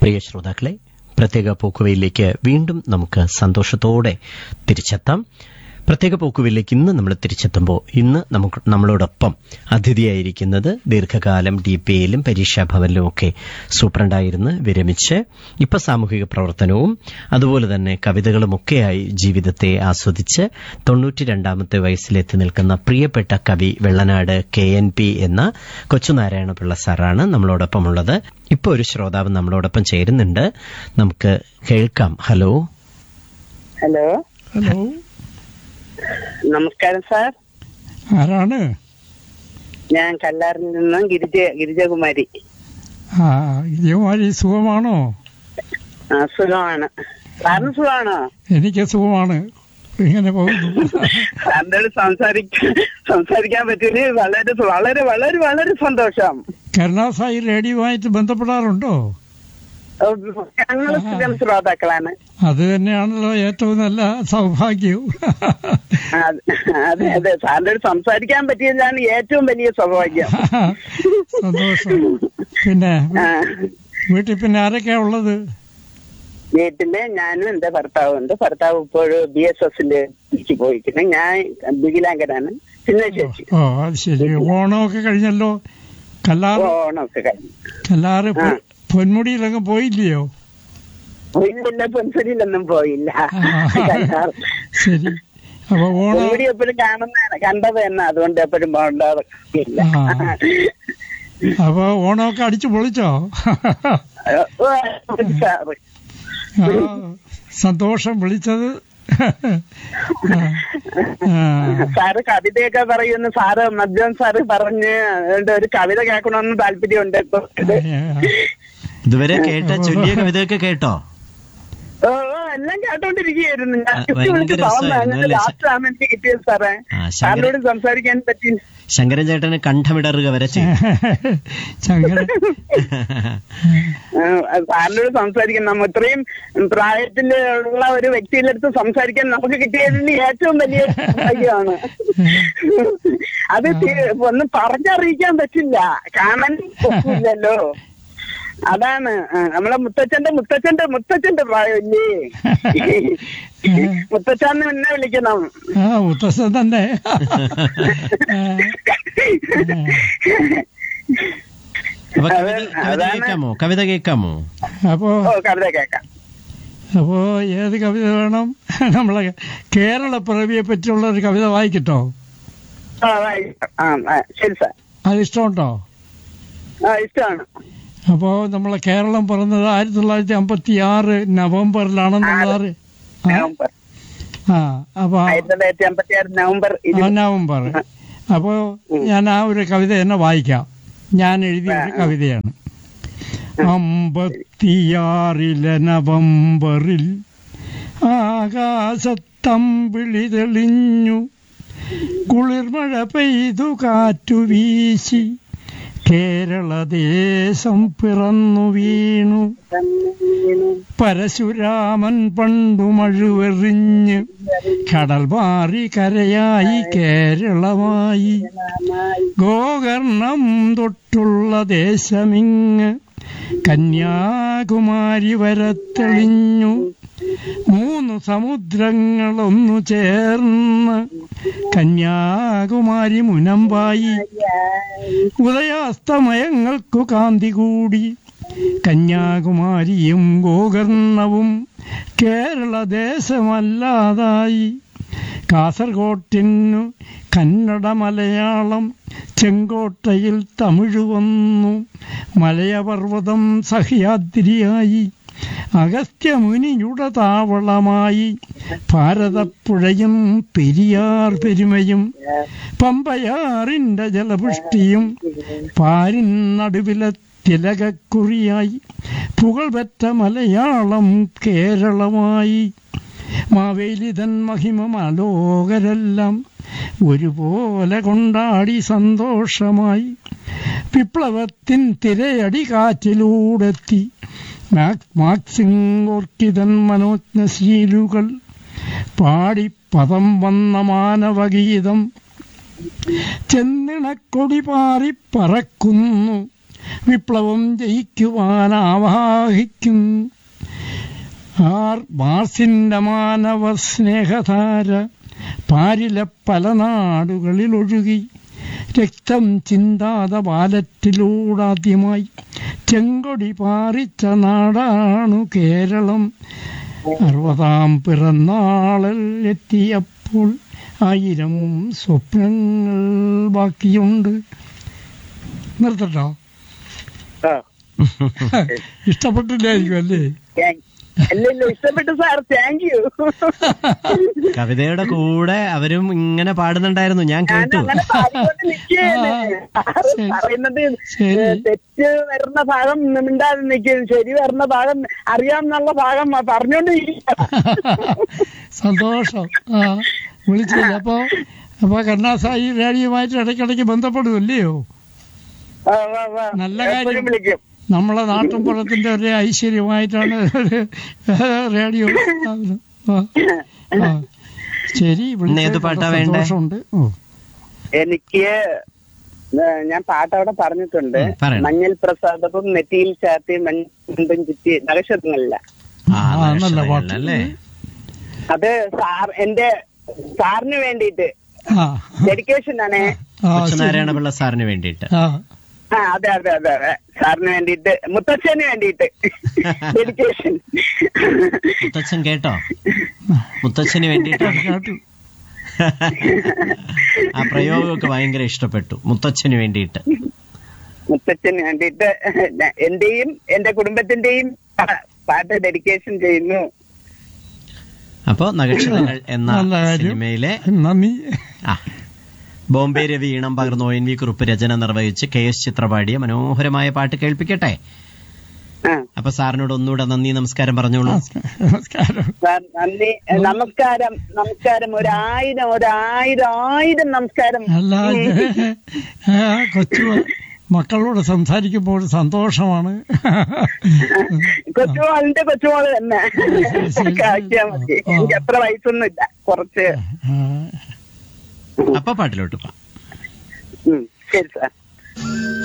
പ്രിയ ശ്രോതാക്കളെ പ്രത്യേക പോക്കുവയിലേക്ക് വീണ്ടും നമുക്ക് സന്തോഷത്തോടെ തിരിച്ചെത്താം പ്രത്യേക പോക്കുവയിലേക്ക് ഇന്ന് നമ്മൾ തിരിച്ചെത്തുമ്പോൾ ഇന്ന് നമുക്ക് നമ്മളോടൊപ്പം അതിഥിയായിരിക്കുന്നത് ദീർഘകാലം ഡി പി എയിലും പരീക്ഷാ ഭവനിലും ഒക്കെ സൂപ്രണ്ടായിരുന്ന് വിരമിച്ച് ഇപ്പൊ സാമൂഹിക പ്രവർത്തനവും അതുപോലെ തന്നെ കവിതകളുമൊക്കെയായി ജീവിതത്തെ ആസ്വദിച്ച് തൊണ്ണൂറ്റി രണ്ടാമത്തെ വയസ്സിലെത്തി നിൽക്കുന്ന പ്രിയപ്പെട്ട കവി വെള്ളനാട് കെ എൻ പി എന്ന കൊച്ചുനാരായണപിള്ള സാറാണ് നമ്മളോടൊപ്പമുള്ളത് ഇപ്പൊ ഒരു ശ്രോതാവ് നമ്മളോടൊപ്പം ചേരുന്നുണ്ട് നമുക്ക് കേൾക്കാം ഹലോ ഹലോ ഹലോ നമസ്കാരം സാർ ആരാണ് ഞാൻ കല്ലാറിൽ നിന്ന് ഗിരിജ ഗിരിജകുമാരി ആ ഇതുമാതിരി സുഖമാണോ ആ, സുഖമാണ് സാറിന് സുഖമാണോ എനിക്ക് സുഖമാണ് ഇങ്ങനെ പോകുന്നു സാറിനോട് സംസാരിക്കാൻ സംസാരിക്കാൻ പറ്റിയത് വളരെ വളരെ വളരെ വളരെ സന്തോഷം കരുണാസായി റേഡിയോയുമായിട്ട് ബന്ധപ്പെടാറുണ്ടോ ഞങ്ങൾ സ്ഥിരം ശ്രോതാക്കളാണ് അത് തന്നെയാണല്ലോ ഏറ്റവും നല്ല സൗഭാഗ്യവും ആ, അതെ അതെ സാറിനോട് സംസാരിക്കാൻ പറ്റിയതാണ് ഏറ്റവും വലിയ സൗഭാഗ്യം സന്തോഷം പിന്നെ ആ, വീട്ടിൽ പിന്നെ ആരൊക്കെയാ ഉള്ളത് വീട്ടില് ഞാനും എന്റെ ഭർത്താവും ഉണ്ട് ഭർത്താവ് ഇപ്പോഴും ബി എസ് എസില് പോയിരിക്കുന്നു ഞാൻ ബിഗിലാങ്കരാണ് പിന്നെ ചേച്ചി ഓ അത് ശരി ഓണമൊക്കെ കഴിഞ്ഞല്ലോ കല്ലാറ് ഓണമൊക്കെ കഴിഞ്ഞു കല്ലാറ് പൊ- പൊന്മുടിയിലൊക്കെ പോയില്ലയോ പോയില്ല പൊൻസരിയിലൊന്നും പോയില്ല ആ. ശരി അപ്പൊ ഓണം പൊൻമുടി എപ്പോഴും കാണുന്നതാണ് കണ്ടത് തന്നെ അതുകൊണ്ട് എപ്പോഴും പോകേണ്ടതില്ല ആ. അപ്പൊ ഓണമൊക്കെ അടിച്ചു പൊളിച്ചോ ആ, സന്തോഷം വിളിച്ചത് ആ, ആ. സാറ് കവിതയൊക്കെ പറയുന്നു സാറ് മദ്യം സാറ് പറഞ്ഞ് അതുകൊണ്ട് ഒരു കവിത കേൾക്കണമെന്ന് താല്പര്യമുണ്ട് ഇപ്പൊ ഇത്. ഇതുവരെ കേട്ട ചൊല്ലിയ കവിതയൊക്കെ കേട്ടോ ഓ ഓ, എല്ലാം കേട്ടോണ്ടിരിക്കുകയായിരുന്നു ഞാൻ ആ, ചുറ്റി ഭയങ്കര വിളിച്ച് രസമായിരുന്നു അങ്ങനെ അല്ലേ? ലാസ്റ്റ് ആണ് എനിക്ക് കിട്ടിയത് സാറേ ആ, ശങ്കരൻ- സാറിനോട് സംസാരിക്കാൻ പറ്റി ശങ്കരൻ ചേട്ടന് കണ്ഠമിടറുക വരെ ചെയ്യും ചങ്ങല ആ, സാറിനോട് സംസാരിക്കാൻ നമ്മ ഇത്രയും പ്രായത്തിലുള്ള ഒരു വ്യക്തിയുടെ അടുത്ത് സംസാരിക്കാൻ നമുക്ക് കിട്ടിയതിന് ഏറ്റവും വലിയ ഭാഗ്യമാണ് അത് തി- ഒന്നും പറഞ്ഞറിയിക്കാൻ പറ്റില്ല കാണാൻ ഒക്കില്ലല്ലോ അതാണ് ആ, നമ്മളെ മുത്തച്ഛന്റെ മുത്തച്ഛന്റെ മുത്തച്ഛന്റെ പ്രായമല്ലേ മുത്തച്ഛന്ന് എന്നെ വിളിക്കണം ആ മുത്തശ്ശൻ തന്നെ ആ, അപ്പൊ കവിത അതെ, കവിത അതാണ്. കേൾക്കാമോ കവിത കേൾക്കാമോ അപ്പോ ഓ കവിത കേൾക്കാം അപ്പോ ഏത് കവിത വേണം നമ്മളെ കേരള പിറവിയെ പറ്റിയുള്ള ഒരു കവിത വായിക്കട്ടോ ആ വായിക്കാം. ആ ആ, ശരി സാർ അത് ഇഷ്ടമുണ്ടോ ആ ഇഷ്ടമാണ് അപ്പോ നമ്മളെ കേരളം പിറന്നത് ആയിരത്തി തൊള്ളായിരത്തി അമ്പത്തി ആറ് നവംബറിലാണെന്നുള്ളത് ആ, നവംബർ ആ അപ്പൊ ആയിരത്തി തൊള്ളായിരത്തി അമ്പത്തി ആറ് നവംബർ ആ, ഇരുപത് നവംബർ അപ്പോ ഞാൻ ആ ഒരു കവിത തന്നെ വായിക്കാം ഞാൻ എഴുതിയ ഒരു കവിതയാണ് അമ്പത്തിയാറിലെ നവംബറിൽ ആകാശത്തമ്പിളി തെളിഞ്ഞു കുളിർമഴ പെയ്തു കാറ്റു വീശി കേരളദേശം പിറന്നു വീണു പരശുരാമൻ പണ്ടു മഴുവെറിഞ്ഞ് കടൽ മാറി കരയായി കേരളമായി ഗോകർണം തൊട്ടുള്ള ദേശമിങ്ങ് കന്യാകുമാരി വരെ തെളിഞ്ഞു മൂന്ന് സമുദ്രങ്ങളൊന്നു ചേർന്ന് കന്യാകുമാരി മുനമ്പായി ഉദയാസ്തമയങ്ങൾക്കു കാന്തി കൂടി കന്യാകുമാരിയും ഗോകർണവും കേരള ദേശമല്ലാതായി കാസർഗോട്ടിനു കന്നഡ മലയാളം ചെങ്കോട്ടയിൽ തമിഴ് വന്നു മലയപർവ്വതം സഹ്യാദ്രിയായി അഗസ്ത്യമുനിയുടെ താവളമായി ഭാരതപ്പുഴയും പെരിയാർ പെരുമയും പമ്പയാറിന്റെ ജലപുഷ്ടിയും പാരിൻ നടുവിലെ തിലകക്കുറിയായി പുകൾപെറ്റ മലയാളം കേരളമായി മാവേലിതൻ മഹിമ മാലോകരെല്ലാം ഒരുപോലെ കൊണ്ടാടി സന്തോഷമായി വിപ്ലവത്തിൻ തിരയടി കാറ്റിലൂടെത്തി മാക്സിംഗോർക്കിതൻ മനോജ്ഞശീലുകൾ പാടി പദം വന്ന മാനവഗീതം ചെന്നിണക്കൊടി പാറി പറക്കുന്നു വിപ്ലവം ജയിക്കുവാൻ ആവാഹിക്കും ആർ മാർസിന്റെ മാനവ സ്നേഹധാര പാരിലെ പല നാടുകളിൽ ഒഴുകി രക്തം ചിന്താത ബാലറ്റിലൂടാദ്യമായി ചെങ്കൊടി പാറിച്ച നാടാണു കേരളം അറുപതാം പിറന്നാളിൽ എത്തിയപ്പോൾ ആയിരം സ്വപ്നങ്ങൾ ബാക്കിയുണ്ട് നിർത്തട്ടോ ആ. ഇഷ്ടപ്പെട്ടില്ലായിരിക്കും അല്ലേ Thank- അല്ല ഇല്ല ഇഷ്ടപ്പെട്ടു സാർ താങ്ക് യു കവിതയുടെ കൂടെ അവരും ഇങ്ങനെ പാടുന്നുണ്ടായിരുന്നു ഞാൻ ഞാൻ കേട്ടു അങ്ങനെ പാടിക്കൊണ്ട് നിൽക്കുകയാണ് ആ, ശരി. പറയുന്നത് ശരി. ഏ, തെറ്റ് വരുന്ന ഭാഗം മിണ്ടാതെ നിൽക്കും ശരി വരുന്ന ഭാഗം അറിയാമെന്നുള്ള ഭാഗം പറഞ്ഞോണ്ടിരിക്കുക സന്തോഷം ആ വിളിച്ചില്ല അപ്പൊ അപ്പൊ കരുണാസായി റേഡിയോയുമായിട്ട് ഇടയ്ക്കിടയ്ക്ക് ബന്ധപ്പെടുമല്ലയോ നല്ല കാര്യം. എപ്പോഴും വിളിക്കും നമ്മളെ നാട്ടിൻപുറത്തിന്റെ ഒരു ഐശ്വര്യമായിട്ടാണ് ഒരു റേഡിയോ സ്ഥാപനം. ആ, ആ. ശരി ഇന്ന് ഏത് വിളിച്ചതിൽ പാട്ടാ വളരെ വേണ്ടേ? സന്തോഷമുണ്ട് ഓ. എനിക്ക് ഏ, ഞാൻ പാട്ട് അവിടെ പറഞ്ഞിട്ടുണ്ട് ഉം, പറയണം. മഞ്ഞൾ പ്രസാദവും നെറ്റിയിൽ ചാത്തി മഞ്ഞും ചുറ്റി നഗക്ഷത്രങ്ങളില്ല ആ, ആ, നല്ല പാട്ട്. അല്ലേ അത് സാർ എന്റെ സാറിന് വേണ്ടിയിട്ട് ആ ഡെഡിക്കേഷൻ ആണ് ആ, ശരി. കൊച്ചുനാരായണ പിള്ള സാറിന് വേണ്ടിയിട്ട് ആ ആ അതെ അതെ അതെ അതെ സാറിന് വേണ്ടിയിട്ട് മുത്തച്ഛന് വേണ്ടിയിട്ട് ഡെഡിക്കേഷൻ മുത്തച്ഛൻ കേട്ടോ മുത്തച്ഛന് വേണ്ടിയിട്ടാണ് കേട്ടു ആ പ്രയോഗമൊക്കെ ഭയങ്കര ഇഷ്ടപ്പെട്ടു മുത്തച്ഛന് വേണ്ടിയിട്ട് മുത്തച്ഛന് വേണ്ടിയിട്ട് ഞാൻ- എന്റെയും എന്റെ കുടുംബത്തിന്റെയും പാ- പാട്ട് ഡെഡിക്കേഷൻ ചെയ്യുന്നു അപ്പോ നഗക്ഷതങ്ങൾ എന്ന നല്ല കാര്യം. സിനിമയിലെ നന്ദി ആ ബോംബെ രവി ഈണം പകർന്നു ഒ എൻ വി കുറുപ്പ് രചന നിർവഹിച്ച് കെ എസ് ചിത്ര പാടിയ മനോഹരമായ പാട്ട് കേൾപ്പിക്കട്ടെ ആ അപ്പൊ സാറിനോട് ഒന്നുകൂടെ നന്ദി നമസ്കാരം പറഞ്ഞോളൂ നമസ്കാരം സാർ നന്ദി നമസ്കാരം നമസ്കാരം ഒരായിരം ഒരായിരം ആയിരം നമസ്കാരം അല്ല ഇത് ആ, കൊച്ചു മക്കളോട് സംസാരിക്കുമ്പോൾ സന്തോഷമാണ് കൊച്ചുമോളിന്റെ കൊച്ചുമോള് തന്നെ ശരി, ശരി. കാഴ്ചയാ മതി ആ. എനിക്ക് അത്ര വയസ്സൊന്നുമില്ല കുറച്ച് ആ, അപ്പൊ പാട്ടിലോട്ട് പോവാം ഉം, ശരി സാർ